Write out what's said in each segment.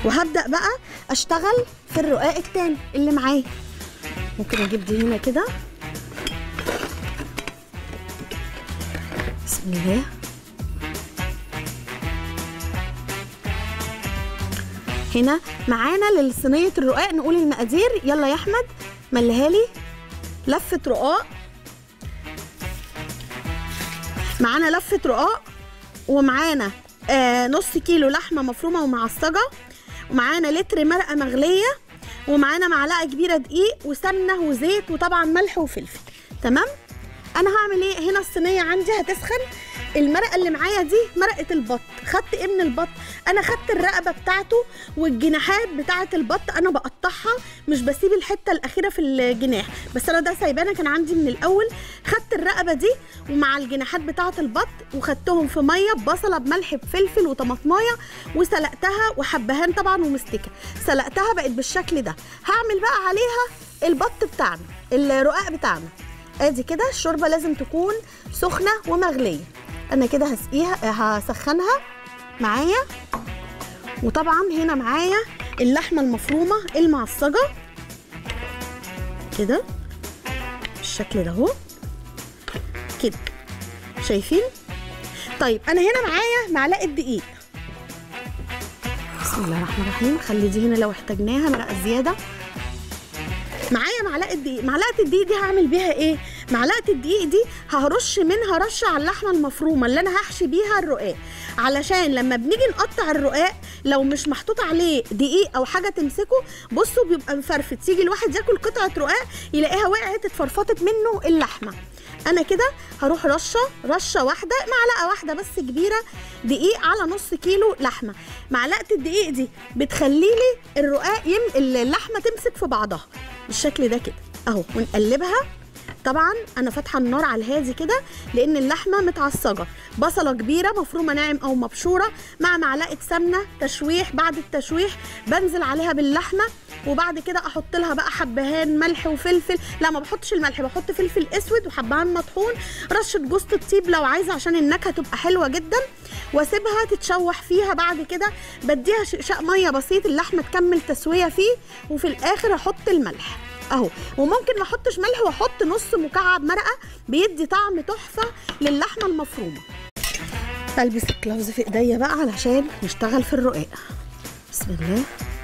وهبدا بقى اشتغل في الرقاق التاني اللي معايا ممكن اجيب دي هنا كده بسم الله هنا معانا للصينيه الرقاق نقول المقادير يلا يا احمد مليها لي لفه رقاق معانا لفه رقاق ومعانا آه نص كيلو لحمه مفرومه ومعصجه ومعانا لتر مرقه مغليه ومعانا معلقه كبيره دقيق وسمنه وزيت وطبعا ملح وفلفل تمام انا هعمل ايه هنا الصينيه عندي هتسخن المرقه اللي معايا دي مرقه البط خدت ايه من البط انا خدت الرقبه بتاعته والجناحات بتاعه البط انا بقطعها مش بسيب الحته الاخيره في الجناح بس انا ده سايبانا كان عندي من الاول خدت الرقبه دي ومع الجناحات بتاعه البط وخدتهم في ميه ببصله بملح بفلفل وطماطمايه وسلقتها وحبهان طبعا ومستكه سلقتها بقت بالشكل ده هعمل بقى عليها البط بتاعنا الرقاق بتاعنا ادي كده الشوربه لازم تكون سخنه ومغليه انا كده هسقيها هسخنها معايا وطبعا هنا معايا اللحمه المفرومه المعصجه كده بالشكل ده اهو كده شايفين طيب انا هنا معايا معلقه دقيق بسم الله الرحمن الرحيم خلي دي هنا لو احتاجناها مرقه زياده معايا معلقه دقيق معلقه الدقيق دي هعمل بيها ايه معلقه الدقيق دي هرش منها رشه على اللحمه المفرومه اللي انا هحشي بيها الرقاق علشان لما بنيجي نقطع الرقاق لو مش محطوط عليه دقيق او حاجه تمسكه بصوا بيبقى مفرفت يجي الواحد ياكل قطعه رقاق يلاقيها وقعت اتفرفطت منه اللحمه انا كده هروح رشه رشه واحده معلقه واحده بس كبيره دقيق على نص كيلو لحمه معلقه الدقيق دي بتخلي لي الرقاق يم... اللحمه تمسك في بعضها بالشكل ده كده اهو ونقلبها طبعا انا فاتحه النار على الهادي كده لان اللحمه متعصجه بصله كبيره مفرومه ناعم او مبشوره مع معلقه سمنه تشويح بعد التشويح بنزل عليها باللحمه وبعد كده احط لها بقى حبهان ملح وفلفل لا ما بحطش الملح بحط فلفل اسود وحبهان مطحون رشه جوز الطيب لو عايزه عشان النكهه تبقى حلوه جدا واسيبها تتشوح فيها بعد كده بديها شقشاق ميه بسيط اللحمه تكمل تسويه فيه وفي الاخر احط الملح اهو وممكن ما احطش ملح واحط نص مكعب مرقه بيدي طعم تحفه للحمه المفرومه البس الكلاوز في ايديا بقى علشان نشتغل في الرقاق بسم الله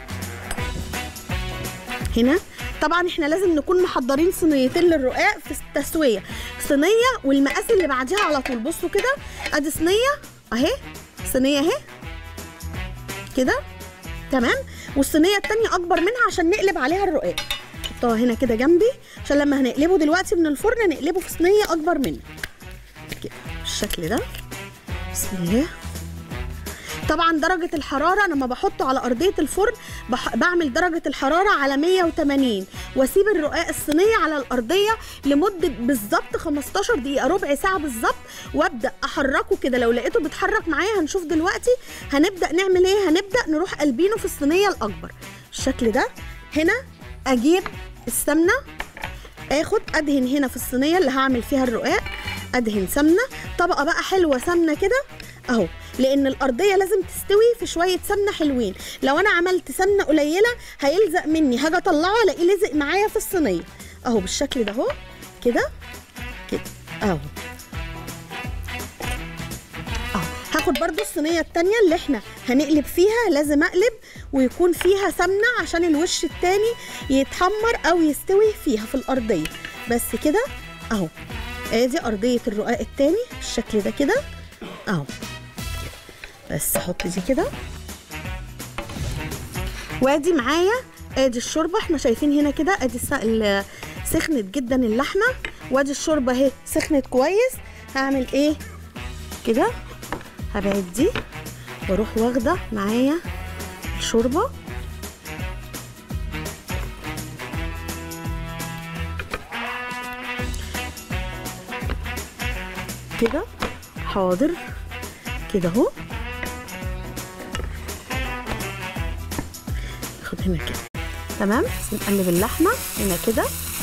هنا طبعا احنا لازم نكون محضرين صينيتين للرقاق في التسويه صينيه والمقاس اللي بعديها على طول بصوا كده ادي صينيه اهي صينيه اهي كده تمام والصينيه التانية اكبر منها عشان نقلب عليها الرقاق نحطها هنا كده جنبي عشان لما هنقلبه دلوقتي من الفرن نقلبه في صينيه اكبر منه كده بالشكل ده بسم الله طبعا درجة الحرارة أنا ما بحطه على أرضية الفرن بح... بعمل درجة الحرارة على 180 وأسيب الرقاق الصينية على الأرضية لمدة بالظبط 15 دقيقة ربع ساعة بالظبط وأبدأ أحركه كده لو لقيته بيتحرك معايا هنشوف دلوقتي هنبدأ نعمل إيه هنبدأ نروح قلبينه في الصينية الأكبر بالشكل ده هنا أجيب السمنة اخد ادهن هنا في الصينيه اللي هعمل فيها الرقاق ادهن سمنه طبقه بقى حلوه سمنه كده اهو لان الارضيه لازم تستوي في شويه سمنه حلوين لو انا عملت سمنه قليله هيلزق مني هاجي اطلعه الاقيه لزق معايا في الصينيه اهو بالشكل ده اهو كده كده اهو اهو هاخد برضو الصينيه التانية اللي احنا هنقلب فيها لازم اقلب ويكون فيها سمنه عشان الوش التاني يتحمر او يستوي فيها في الارضيه بس كده اهو ادي ارضيه الرقاق التاني بالشكل ده كده اهو بس احط دي كده وادي معايا ادي الشوربه احنا شايفين هنا كده ادي سخنت جدا اللحمه وادي الشوربه اهي سخنت كويس هعمل ايه كده هبعد دي واروح واخده معايا الشوربه كده حاضر كده اهو خد هنا كده تمام نقلب اللحمه هنا كده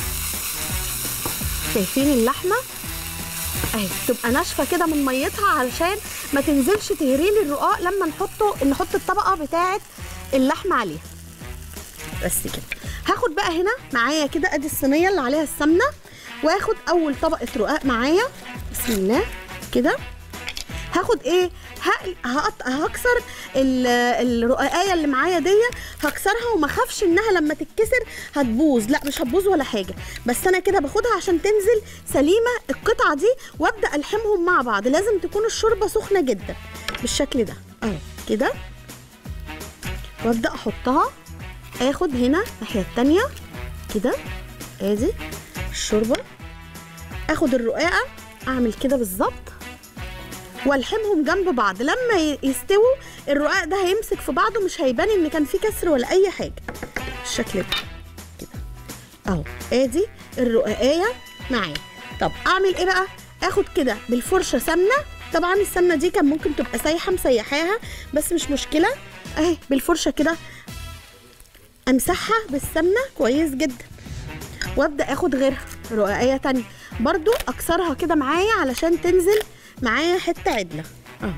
شايفين اللحمه اهي تبقى ناشفه كده من ميتها علشان ما تنزلش تهريلي الرقاق لما نحطه نحط الطبقه بتاعه اللحمه عليها بس كده هاخد بقى هنا معايا كده ادي الصينيه اللي عليها السمنه واخد اول طبقه رقاق معايا بسم الله كده هاخد ايه هقل- هقط... هكسر ال- الرقاقيه اللي معايا دي هكسرها وما اخافش انها لما تتكسر هتبوظ لا مش هتبوظ ولا حاجه بس انا كده باخدها عشان تنزل سليمه القطعه دي وابدا الحمهم مع بعض لازم تكون الشوربه سخنه جدا بالشكل ده اهو كده وابدا احطها اخد هنا الناحيه التانية كده ادي الشوربه اخد الرقاقه اعمل كده بالظبط والحمهم جنب بعض لما ي- يستووا الرقاق ده هيمسك في بعضه مش هيبان ان كان فيه كسر ولا اي حاجه بالشكل ده كده اهو ادي الرقاقيه معايا طب اعمل ايه بقى اخد كده بالفرشه سمنه طبعا السمنه دي كان ممكن تبقى سايحه مسيحاها بس مش مشكله اهي بالفرشه كده امسحها بالسمنه كويس جدا وابدا اخد غيرها رقاقيه تانية برضو اكسرها كده معايا علشان تنزل معايا حته عدله اهو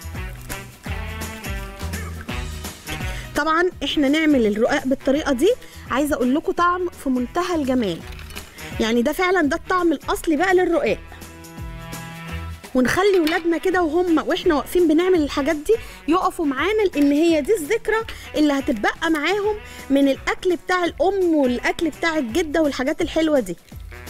طبعا احنا نعمل الرقاق بالطريقه دي عايزه اقول لكم طعم في منتهى الجمال يعني ده فعلا ده الطعم الاصلي بقى للرقاق ونخلي ولادنا كده وهم واحنا واقفين بنعمل الحاجات دي يقفوا معانا لان هي دي الذكرى اللي هتتبقى معاهم من الاكل بتاع الام والاكل بتاع الجده والحاجات الحلوه دي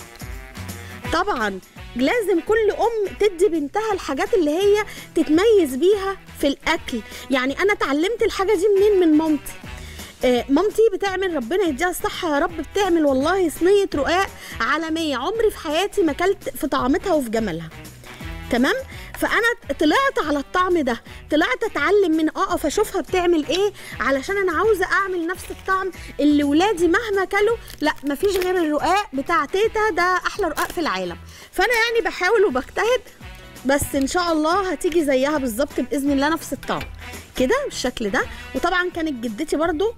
طبعا لازم كل ام تدي بنتها الحاجات اللي هي تتميز بيها في الاكل يعني انا اتعلمت الحاجه دي منين من مامتي آه، مامتي بتعمل ربنا يديها الصحة يا رب بتعمل والله صينية رقاق عالمية عمري في حياتي ما اكلت في طعمتها وفي جمالها تمام فانا طلعت على الطعم ده طلعت اتعلم من اقف اشوفها بتعمل ايه علشان انا عاوزه اعمل نفس الطعم اللي ولادي مهما كلوا لا مفيش غير الرقاق بتاع تيتا ده احلى رقاق في العالم فانا يعني بحاول وبجتهد بس ان شاء الله هتيجي زيها بالظبط باذن الله نفس الطعم كده بالشكل ده وطبعا كانت جدتي برضو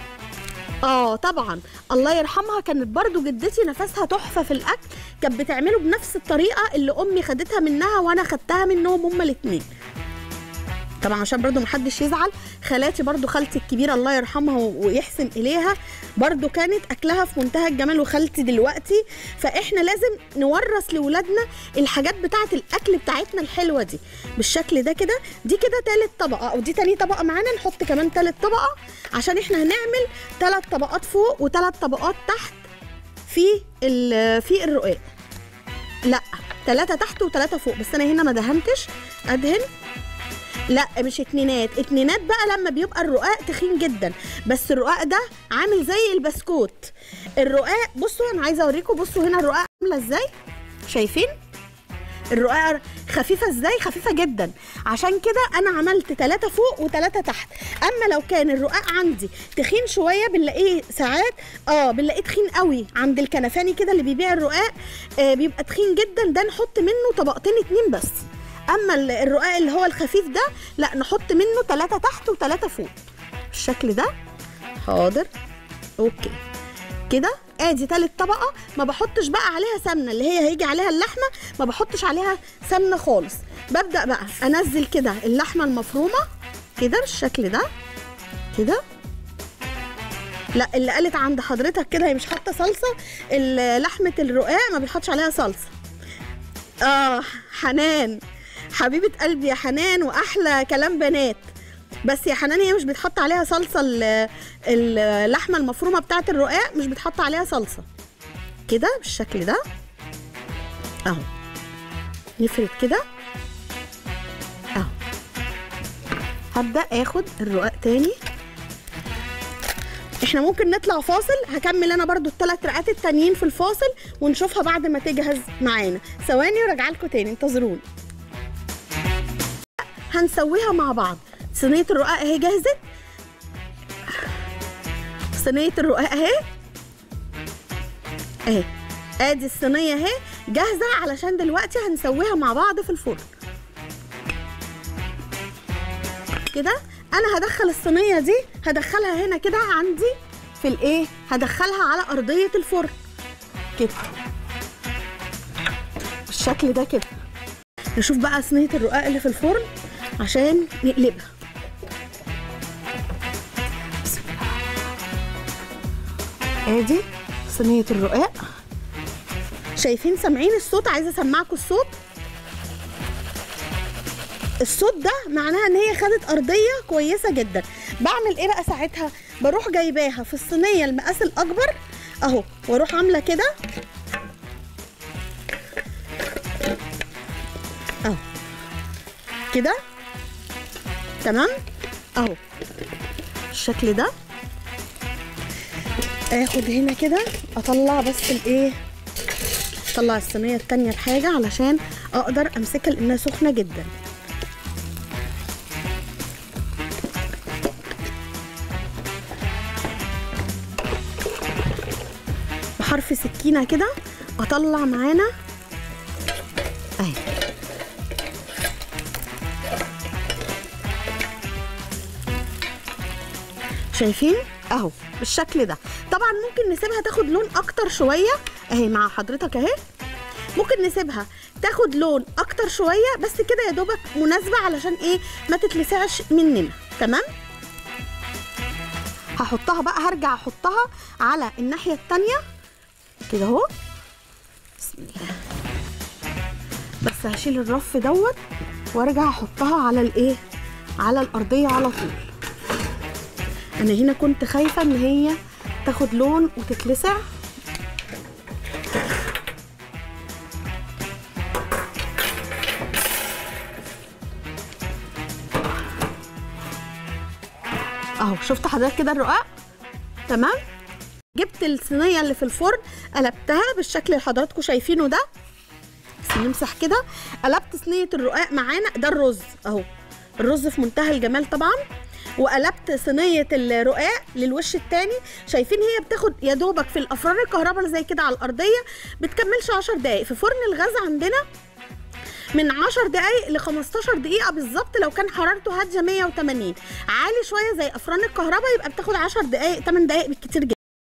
اه طبعا الله يرحمها كانت برضو جدتي نفسها تحفه في الاكل كانت بتعمله بنفس الطريقه اللي امي خدتها منها وانا خدتها منهم هما الاثنين طبعا عشان برضو محدش يزعل خالاتي برضو خالتي الكبيره الله يرحمها و- ويحسن اليها برضو كانت اكلها في منتهى الجمال وخالتي دلوقتي فاحنا لازم نورث لاولادنا الحاجات بتاعه الاكل بتاعتنا الحلوه دي بالشكل ده كده دي كده تالت طبقه او دي تاني طبقه معانا نحط كمان تالت طبقه عشان احنا هنعمل تلات طبقات فوق وتلات طبقات تحت في ال- في الرقاق لا ثلاثة تحت وثلاثة فوق بس انا هنا ما دهنتش ادهن لا مش اتنينات اتنينات بقى لما بيبقى الرقاق تخين جدا بس الرقاق ده عامل زي البسكوت الرقاق بصوا انا عايزه اوريكم بصوا هنا الرقاق عامله ازاي شايفين الرقاق خفيفه ازاي خفيفه جدا عشان كده انا عملت ثلاثة فوق وثلاثة تحت اما لو كان الرقاق عندي تخين شويه بنلاقيه ساعات اه بنلاقيه تخين قوي عند الكنفاني كده اللي بيبيع الرقاق آه بيبقى تخين جدا ده نحط منه طبقتين اتنين بس اما ال- الرقاق اللي هو الخفيف ده لا نحط منه ثلاثة تحت وثلاثة فوق بالشكل ده حاضر اوكي كده ادي تالت طبقه ما بحطش بقى عليها سمنه اللي هي هيجي عليها اللحمه ما بحطش عليها سمنه خالص ببدا بقى انزل كده اللحمه المفرومه كده بالشكل ده كده لا اللي قالت عند حضرتك كده هي مش حاطه صلصه ال- لحمه الرقاق ما بيتحطش عليها صلصه اه حنان حبيبه قلبي يا حنان واحلى كلام بنات بس يا حنان هي مش بيتحط عليها صلصه ال- اللحمه المفرومه بتاعه الرقاق مش بيتحط عليها صلصه كده بالشكل ده اهو نفرد كده اهو هبدا اخد الرقاق تاني احنا ممكن نطلع فاصل هكمل انا برضو الثلاث رقات التانيين في الفاصل ونشوفها بعد ما تجهز معانا ثواني وراجعه لكم تاني انتظروني هنسويها مع بعض صينيه الرقاق اهي جاهزه صينيه الرقاق اهي اهي ادي الصينيه اهي جاهزه علشان دلوقتي هنسويها مع بعض في الفرن كده انا هدخل الصينيه دي هدخلها هنا كده عندي في الايه هدخلها على ارضيه الفرن كده بالشكل ده كده نشوف بقى صينيه الرقاق اللي في الفرن عشان نقلبها ادي صينيه الرقاق شايفين سامعين الصوت عايزه اسمعكم الصوت الصوت ده معناها ان هي خدت ارضيه كويسه جدا بعمل ايه بقى ساعتها بروح جايباها في الصينيه المقاس الاكبر اهو واروح عامله كده اهو كده تمام اهو الشكل ده اخد هنا كده اطلع بس الايه اطلع الصينيه التانية الحاجه علشان اقدر امسكها لانها سخنه جدا بحرف سكينه كده اطلع معانا اهي شايفين اهو بالشكل ده طبعا ممكن نسيبها تاخد لون اكتر شويه اهي مع حضرتك اهي ممكن نسيبها تاخد لون اكتر شويه بس كده يا دوبك مناسبه علشان ايه ما تتلسعش مننا تمام هحطها بقى هرجع احطها على الناحيه التانية كده اهو بسم الله بس هشيل الرف دوت وارجع احطها على الايه على الارضيه على طول انا هنا كنت خايفه ان هي تاخد لون وتتلسع اهو شفت حضرتك كده الرقاق تمام جبت الصينيه اللي في الفرن قلبتها بالشكل اللي حضراتكم شايفينه ده بس نمسح كده قلبت صينيه الرقاق معانا ده الرز اهو الرز في منتهى الجمال طبعا وقلبت صينيه الرقاق للوش التاني شايفين هي بتاخد يا دوبك في الافران الكهرباء زي كده على الارضيه بتكملش 10 دقائق في فرن الغاز عندنا من 10 دقايق ل 15 دقيقة بالظبط لو كان حرارته هادية 180 عالي شوية زي أفران الكهرباء يبقى بتاخد 10 دقايق 8 دقايق بالكتير جدا